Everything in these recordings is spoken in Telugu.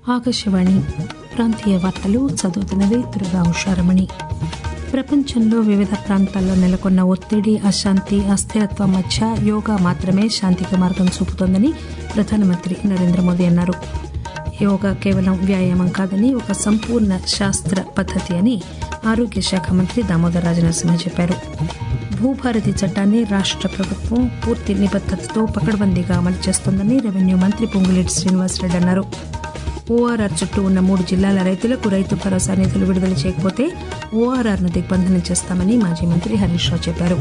ఆకాశవాణి ప్రాంతీయ వార్తలు చదువుతున్నది దుర్గా ఉషారమణి ప్రపంచంలో వివిధ ప్రాంతాల్లో నెలకొన్న ఒత్తిడి అశాంతి అస్థిరత్వం మధ్య యోగా మాత్రమే శాంతికి మార్గం చూపుతోందని ప్రధానమంత్రి నరేంద్ర మోదీ అన్నారు యోగా కేవలం వ్యాయామం కాదని ఒక సంపూర్ణ శాస్త్ర పద్దతి అని ఆరోగ్య శాఖ మంత్రి దామోదర్ రాజనరసింహ చెప్పారు భూభారతి చట్టాన్ని రాష్ట ప్రభుత్వం పూర్తి నిబద్దతతో పకడ్బందీగా అమలు చేస్తోందని రెవెన్యూ మంత్రి పొంగులేటి శ్రీనివాసరెడ్డి అన్నారు ఓఆర్ఆర్ చుట్టూ ఉన్న మూడు జిల్లాల రైతులకు రైతు భరోసా నిధులు విడుదల చేయకపోతే ఓఆర్ఆర్ను దిగ్బంధనం చేస్తామని మాజీ మంత్రి హరీష్ రావు చెప్పారు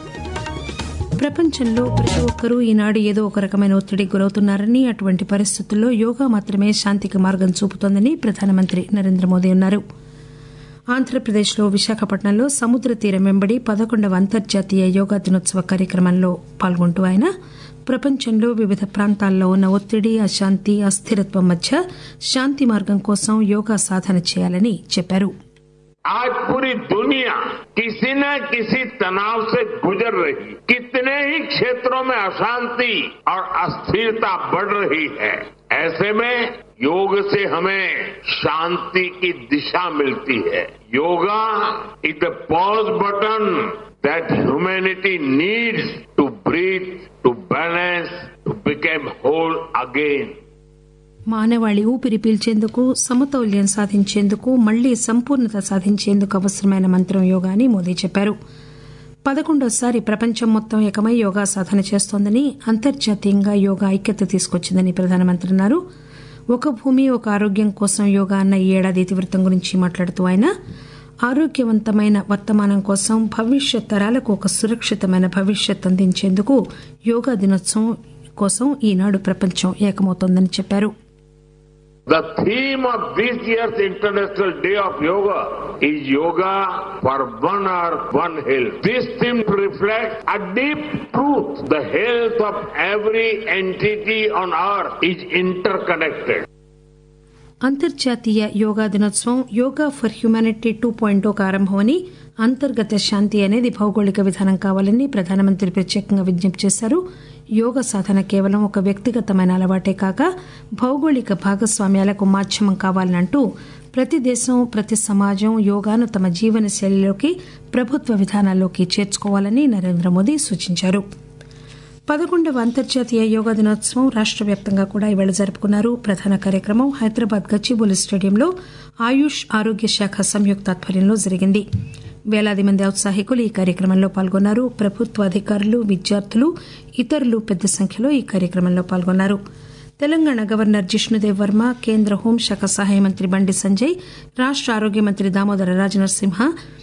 ప్రపంచంలో ప్రతి ఒక్కరూ ఈనాడు ఏదో ఒక రకమైన ఒత్తిడికి గురవుతున్నారని అటువంటి పరిస్థితుల్లో యోగా మాత్రమే శాంతికి మార్గం చూపుతోందని ప్రధానమంత్రి నరేంద్ర మోదీ అన్నారు ఆంధ్రప్రదేశ్లో విశాఖపట్నంలో సముద్ర తీరం వెంబడి పదకొండవ అంతర్జాతీయ యోగా దినోత్సవ కార్యక్రమంలో పాల్గొంటూ ఆయన ప్రపంచంలో వివిధ ప్రాంతాల్లో ఉన్న ఒత్తిడి అశాంతి అస్థిరత్వం మధ్య శాంతి మార్గం కోసం యోగా సాధన చేయాలని చెప్పారు आज पूरी दुनिया किसी न किसी तनाव से गुजर रही कितने ही क्षेत्रों में अशांति और अस्थिरता बढ़ रही है ऐसे में योग से हमें शांति की दिशा मिलती है yoga is the pause button that humanity needs to breathe to balance to became whole again మానవాళి ఊపిరి పీల్చేందుకు సమతౌల్యం సాధించేందుకు మళ్లీ సంపూర్ణత సాధించేందుకు అవసరమైన మంత్రం యోగా అని మోదీ చెప్పారు పదకొండోసారి ప్రపంచం మొత్తం ఏకమై యోగా సాధన చేస్తోందని అంతర్జాతీయంగా యోగా ఐక్యత తీసుకొచ్చిందని ప్రధానమంత్రి అన్నారు ఒక భూమి ఒక ఆరోగ్యం కోసం యోగా అన్న ఈ ఏడాది ఇతివృత్తం గురించి మాట్లాడుతూ ఆయన ఆరోగ్యవంతమైన వర్తమానం కోసం భవిష్యత్ తరాలకు ఒక సురక్షితమైన భవిష్యత్ అందించేందుకు యోగా దినోత్సవం కోసం ఈనాడు ప్రపంచం ఏకమవుతోందని చెప్పారు The theme of this year's International Day of Yoga is Yoga for One Earth, One Health. This theme reflects a deep truth. The health of every entity on earth is interconnected. అంతర్జాతీయ యోగా దినోత్సవం yoga for humanity two point ఒక ఆరంభమని అంతర్గత శాంతి అనేది భౌగోళిక విధానం కావాలని ప్రధానమంత్రి ప్రత్యేకంగా విజ్ఞప్తి చేశారు యోగ సాధన కేవలం ఒక వ్యక్తిగతమైన అలవాటే కాక భౌగోళిక భాగస్వామ్యాలకు మాధ్యమం కావాలంటూ ప్రతి దేశం ప్రతి సమాజం యోగాను తమ జీవన శైలిలోకి ప్రభుత్వ విధానాల్లోకి చేర్చుకోవాలని నరేంద్ర మోదీ సూచించారు పదకొండవ అంతర్జాతీయ యోగా దినోత్సవం రాష్ట వ్యాప్తంగా కూడా ఇవాళ జరుపుకున్నారు ప్రధాన కార్యక్రమం హైదరాబాద్ గచ్చిబౌలి స్టేడియంలో ఆయుష్ ఆరోగ్య శాఖ సంయుక్త ఆధ్వర్యంలో జరిగింది వేలాది మంది ఔత్సాహికులు ఈ కార్యక్రమంలో పాల్గొన్నారు ప్రభుత్వ అధికారులు విద్యార్థులు ఇతరులు పెద్ద సంఖ్యలో ఈ కార్యక్రమంలో పాల్గొన్నారు తెలంగాణ గవర్నర్ జిష్ణుదేవ్ వర్మ కేంద్ర హోంశాఖ సహాయ మంత్రి బండి సంజయ్ రాష్ట ఆరోగ్య మంత్రి దామోదర రాజనరసింహ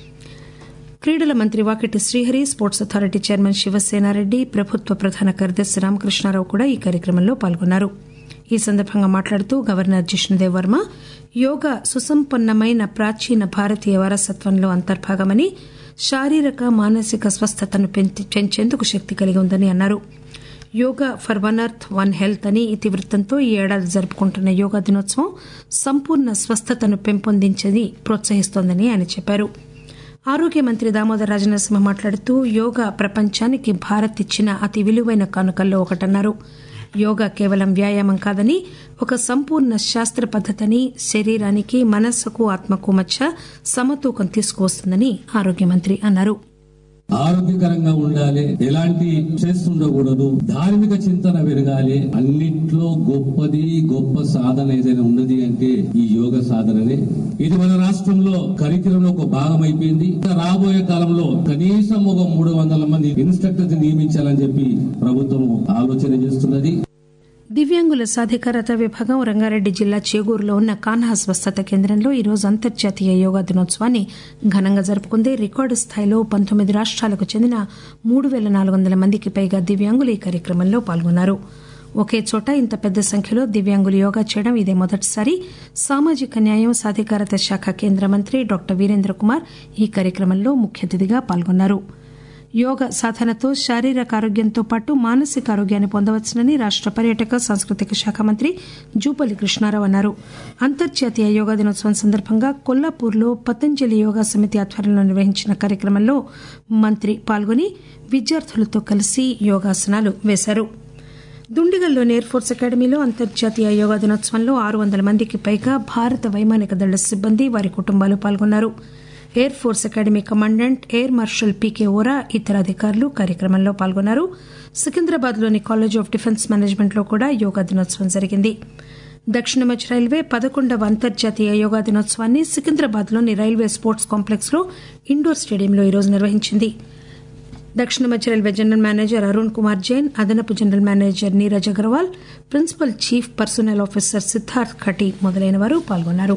క్రీడల మంత్రి Vakiti Srihari sports authority chairman Sivasenareddy ప్రభుత్వ ప్రధాన కార్యదర్శి రామకృష్ణారావు కూడా ఈ కార్యక్రమంలో పాల్గొన్నారు ఈ సందర్భంగా మాట్లాడుతూ గవర్నర్ జిష్ణుదేవ్ వర్మ యోగా సుసంపన్నమైన ప్రాచీన భారతీయ వారసత్వంలో అంతర్భాగమని శారీరక మానసిక స్వస్థతను పెంచేందుకు శక్తి కలిగి ఉందని అన్నారు yoga for one earth one health అని ఇతివృత్తంతో ఈ ఏడాది జరుపుకుంటున్న యోగా దినోత్సవం సంపూర్ణ స్వస్థతను పెంపొందించేది ప్రోత్సహిస్తోందని ఆయన చెప్పారు ఆరోగ్య మంత్రి దామోదర్ రాజనరసింహ మాట్లాడుతూ యోగా ప్రపంచానికి భారత్ ఇచ్చిన అతి విలువైన కానుకల్లో ఒకటన్నారు యోగా కేవలం వ్యాయామం కాదని ఒక సంపూర్ణ శాస్త్ర పద్దతిని శరీరానికి మనస్సుకు ఆత్మకు మధ్య సమతూకం తీసుకువస్తుందని ఆరోగ్య మంత్రి అన్నారు ఆరోగ్యకరంగా ఉండాలి ఎలాంటి స్ట్రెస్ ఉండకూడదు ధార్మిక చింతన పెరగాలి అన్నిట్లో గొప్పది గొప్ప సాధన ఏదైనా ఉన్నది అంటే ఈ యోగ సాధననే ఇది మన రాష్ట్రంలో కరికులంలో ఒక భాగం అయిపోయింది రాబోయే కాలంలో కనీసం ఒక మూడు వందల మంది ఇన్స్ట్రక్టర్స్ నియమించాలని చెప్పి ప్రభుత్వం ఆలోచన చేస్తున్నది దివ్యాంగుల సాధికారత విభాగం రంగారెడ్డి జిల్లా చేగూరులో ఉన్న కాన్హా స్వస్థత కేంద్రంలో ఈరోజు అంతర్జాతీయ యోగా దినోత్సవాన్ని ఘనంగా జరుపుకుంది రికార్డు స్థాయిలో పంతొమ్మిది రాష్ట్రాలకు చెందిన మూడు పేల నాలుగు వందల మందికి పైగా దివ్యాంగులు ఈ కార్యక్రమంలో పాల్గొన్నారు ఒకే చోట ఇంత పెద్ద సంఖ్యలో దివ్యాంగులు యోగా చేయడం ఇదే మొదటిసారి సామాజిక న్యాయం సాధికారత శాఖ కేంద్ర మంత్రి డాక్టర్ వీరేంద్ర కుమార్ ఈ కార్యక్రమంలో ముఖ్య అతిథిగా పాల్గొన్నారు యోగ సాధనతో శారీరక ఆరోగ్యంతో పాటు మానసిక ఆరోగ్యాన్ని పొందవచ్చునని రాష్ట పర్యాటక సాంస్కృతిక శాఖ మంత్రి జూపల్లి కృష్ణారావు అన్నారు అంతర్జాతీయ యోగా దినోత్సవం సందర్భంగా కొల్లాపూర్లో పతంజలి యోగా సమితి ఆధ్వర్యంలో నిర్వహించిన కార్యక్రమంలో మంత్రి పాల్గొని విద్యార్థులతో కలిసి యోగాసనాలు వేశారు దుండిగల్లోని ఎయిర్ ఫోర్స్ అకాడమీలో అంతర్జాతీయ యోగా దినోత్సవంలో ఆరు వందల మందికి పైగా భారత వైమానిక దళ సిబ్బంది వారి కుటుంబాలు పాల్గొన్నారు air force academy commandant air marshal PK ఓరా ఇతర అధికారులు కార్యక్రమంలో పాల్గొన్నారు సికింద్రాబాద్లోని కాలేజ్ ఆఫ్ డిఫెన్స్ మేనేజ్మెంట్లో కూడా యోగా దినోత్సవం జరిగింది దక్షిణ మధ్య రైల్వే పదకొండవ అంతర్జాతీయ యోగా దినోత్సవాన్ని సికింద్రాబాద్లోని రైల్వే స్పోర్ట్స్ కాంప్లెక్స్లో ఇండోర్ స్టేడియంలో ఈరోజు నిర్వహించింది దక్షిణ మధ్య railway general manager Arun Kumar Jain అదనపు general manager Neeraj Agarwal principal chief personnel officer Siddharth Khati మొదలైన వారు పాల్గొన్నారు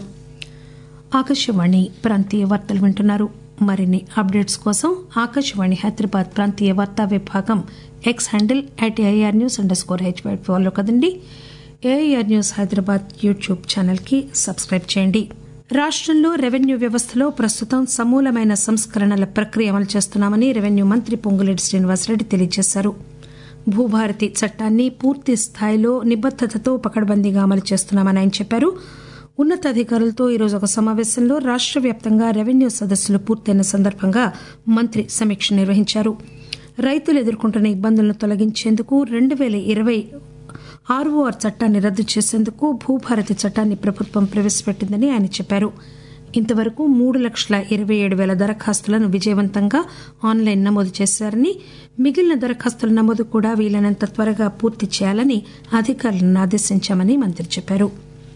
ఆకాశవాణి ప్రాంతీయ వార్తలు వింటున్నారు మరిన్ని అప్డేట్స్ కోసం ఆకాశవాణి హైదరాబాద్ ప్రాంతీయ వార్తా విభాగం X handle at AIR news underscore HYD follow కదండి AIR news Hyderabad YouTube channel కి సబ్స్క్రైబ్ చేయండి రాష్టంలో రెవెన్యూ వ్యవస్థలో ప్రస్తుతం సమూలమైన సంస్కరణల ప్రక్రియ అమలు చేస్తున్నామని రెవెన్యూ మంత్రి పొంగులేటి శ్రీనివాసరెడ్డి తెలియజేశారు భూభారతి చట్టాన్ని పూర్తి స్థాయిలో నిబద్దతతో పకడ్బందీగా అమలు చేస్తున్నామని ఆయన చెప్పారు ఉన్నతాధికారులతో ఈరోజు ఒక సమావేశంలో రాష్ట వ్యాప్తంగా రెవెన్యూ సదస్సులు పూర్తయిన సందర్భంగా మంత్రి సమీక్ష నిర్వహించారు రైతులు ఎదుర్కొంటున్న ఇబ్బందులను తొలగించేందుకు రెండు పేల ఇరవై ఆర్ఓఆర్ చట్టాన్ని రద్దు చేసేందుకు భూభారతి చట్టాన్ని ప్రభుత్వం ప్రవేశపెట్టిందని ఆయన చెప్పారు ఇంతవరకు మూడు లక్షల ఇరవై ఏడు పేల దరఖాస్తులను విజయవంతంగా ఆన్లైన్ నమోదు చేశారని మిగిలిన దరఖాస్తుల నమోదు కూడా వీలైనంత త్వరగా పూర్తి చేయాలని అధికారులను ఆదేశించామని మంత్రి చెప్పారు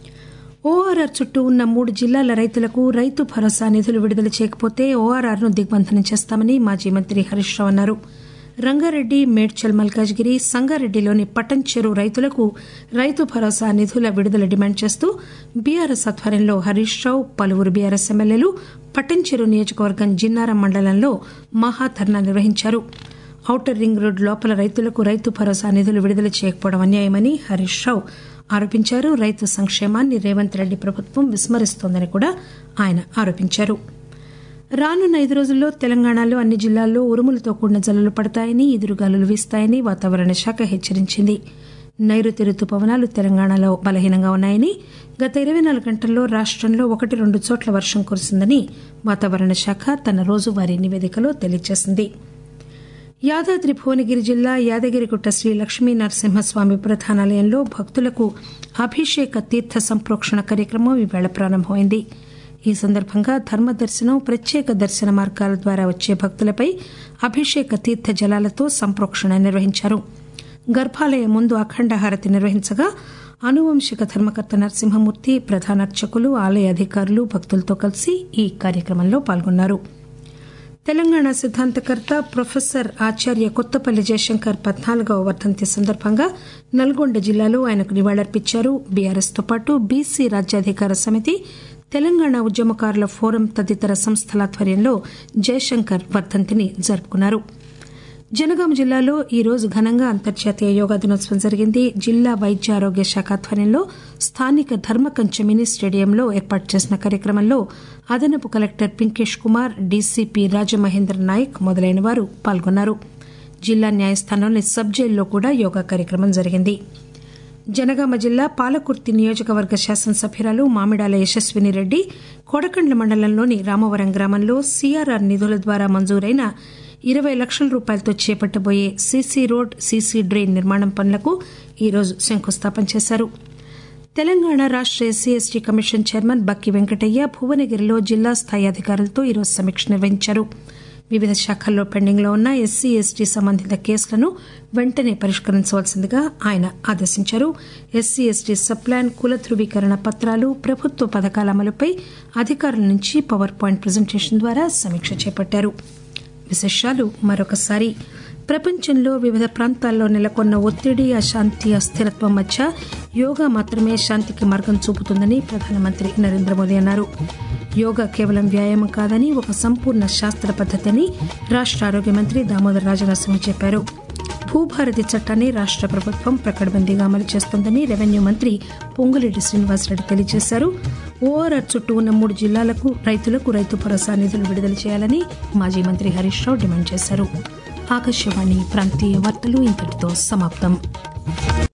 ఓఆర్ఆర్ చుట్టూ ఉన్న మూడు జిల్లాల రైతులకు రైతు భరోసా నిధులు విడుదల చేయకపోతే ఓఆర్ఆర్ను దిగ్బంధనం చేస్తామని మాజీ మంత్రి హరీష్ రావు అన్నారు రంగారెడ్డి మేడ్చల్ మల్కాజ్గిరి సంగారెడ్డిలోని పటంచెరు రైతులకు రైతు భరోసా నిధుల విడుదల డిమాండ్ చేస్తూ బీఆర్ఎస్ ఆధ్వర్యంలో హరీష్ రావు పలువురు బీఆర్ఎస్ ఎమ్మెల్యేలు పటంచెరు నియోజకవర్గం జిన్నారం మండలంలో మహాధర్నా నిర్వహించారు ఔటర్ రింగ్ రోడ్ లోపల రైతులకు రైతు భరోసా నిధులు విడుదల చేయకపోవడం అన్యాయమని హరీష్ రావు ఆరోపించారు రైతు సంక్షేమాన్ని రేవంత్ రెడ్డి ప్రభుత్వం విస్మరిస్తోందని కూడా ఆయన ఆరోపించారు రానున్న ఐదు రోజుల్లో తెలంగాణలో అన్ని జిల్లాల్లో ఉరుములతో కూడిన జల్లులు పడతాయని ఎదురుగాలులు వీస్తాయని వాతావరణ శాఖ హెచ్చరించింది నైరుతి రుతుపవనాలు తెలంగాణలో బలహీనంగా ఉన్నాయని గత ఇరవై నాలుగు గంటల్లో రాష్టంలో ఒకటి రెండు చోట్ల వర్షం కురిసిందని వాతావరణ శాఖ తన రోజువారీ నివేదికలో తెలియజేసింది యాదాద్రి భువనగిరి జిల్లా యాదగిరిగుట్ట శ్రీ లక్ష్మీ నరసింహస్వామి ప్రధానాలయంలో భక్తులకు అభిషేక తీర్థ సంప్రోక్షణ కార్యక్రమం ఈవేళ ప్రారంభమైంది ఈ సందర్భంగా ధర్మదర్శనం ప్రత్యేక దర్శన మార్గాల ద్వారా వచ్చే భక్తులపై అభిషేక తీర్థ జలాలతో సంప్రోక్షణ నిర్వహించారు గర్భాలయం ముందు అఖండ హారతి నిర్వహించగా అనువంశిక ధర్మకర్త నరసింహమూర్తి ప్రధాన అర్చకులు ఆలయ అధికారులు భక్తులతో కలిసి ఈ కార్యక్రమంలో పాల్గొన్నారు తెలంగాణ సిద్ధాంతకర్త ప్రొఫెసర్ ఆచార్య కొత్తపల్లి జయశంకర్ పద్నాలుగవ వర్ధంతి సందర్భంగా నల్గొండ జిల్లాలో ఆయనకు నివాళులర్పించారు బీఆర్ఎస్ తో పాటు బీసీ రాజ్యాధికార సమితి తెలంగాణ ఉద్యమకారుల ఫోరం తదితర సంస్థల ఆధ్వర్యంలో జయశంకర్ వర్ధంతిని జరుపుకున్నారు జనగాం జిల్లాలో ఈ రోజు ఘనంగా అంతర్జాతీయ యోగా దినోత్సవం జరిగింది జిల్లా వైద్య ఆరోగ్య శాఖ ఆధ్వర్యంలో స్థానిక ధర్మకంచ మినీ స్టేడియంలో ఏర్పాటు చేసిన కార్యక్రమంలో అదనపు కలెక్టర్ పింకేష్ కుమార్ డీసీపీ రాజమహేంద్ర నాయక్ మొదలైన వారు పాల్గొన్నారు జిల్లా న్యాయస్థానంలోని సబ్ జైల్లో కూడా యోగా కార్యక్రమం జరిగింది జనగామ జిల్లా పాలకుర్తి నియోజకవర్గ శాసనసభ్యురాలు మామిడాల యశస్విని రెడ్డి కొడకండ్ల మండలంలోని రామవరం గ్రామంలో సీఆర్ఆర్ నిధుల ద్వారా మంజూరైన ఇరవై లక్షల రూపాయలతో చేపట్టబోయే సీసీ రోడ్ సీసీ డ్రెయిన్ నిర్మాణం పనులకు ఈరోజు శంకుస్థాపన చేశారు తెలంగాణ రాష్ట SC ST commission chairman Bakki Venkataiah భువనగిరిలో జిల్లా స్థాయి అధికారులతో ఈరోజు సమీక్ష నిర్వహించారు వివిధ శాఖల్లో పెండింగ్లో ఉన్న ఎస్సీ ఎస్టీ సంబంధిత కేసులను వెంటనే పరిష్కరించవలసిందిగా ఆయన ఆదేశించారు ఎస్సీ ఎస్టీ సబ్ప్లాన్ కుల ధృవీకరణ పత్రాలు ప్రభుత్వ పథకాల అమలుపై అధికారుల నుంచి పవర్ పాయింట్ ప్రజెంటేషన్ ద్వారా సమీక్ష చేపట్టారు విశేషాలు మరొకసారి ప్రపంచంలో వివిధ ప్రాంతాల్లో నెలకొన్న ఒత్తిడి అశాంతి అస్థిరత్వం మధ్య యోగా మాత్రమే శాంతికి మార్గం చూపుతుందని ప్రధానమంత్రి నరేంద్ర మోదీ అన్నారు యోగా కేవలం వ్యాయామం కాదని ఒక సంపూర్ణ శాస్త్ర పద్దతిని రాష్ట ఆరోగ్య మంత్రి దామోదర్ రాజనరసింహ చెప్పారు భూభారతి చట్టాన్ని రాష్ట ప్రభుత్వం ప్రకటబందీగా అమలు చేస్తోందని రెవెన్యూ మంత్రి పొంగులేటి శ్రీనివాసరెడ్డి తెలియజేశారు ఓఆర్ఆర్ చుట్టూ ఉన్న మూడు జిల్లాలకు రైతులకు రైతు భరోసా నిధులు విడుదల చేయాలని మాజీ మంత్రి హరీష్ రావు డిమాండ్ చేశారు ఆకాశవాణి ప్రాంతీయ వార్తలు ఇంతటితో సమాప్తం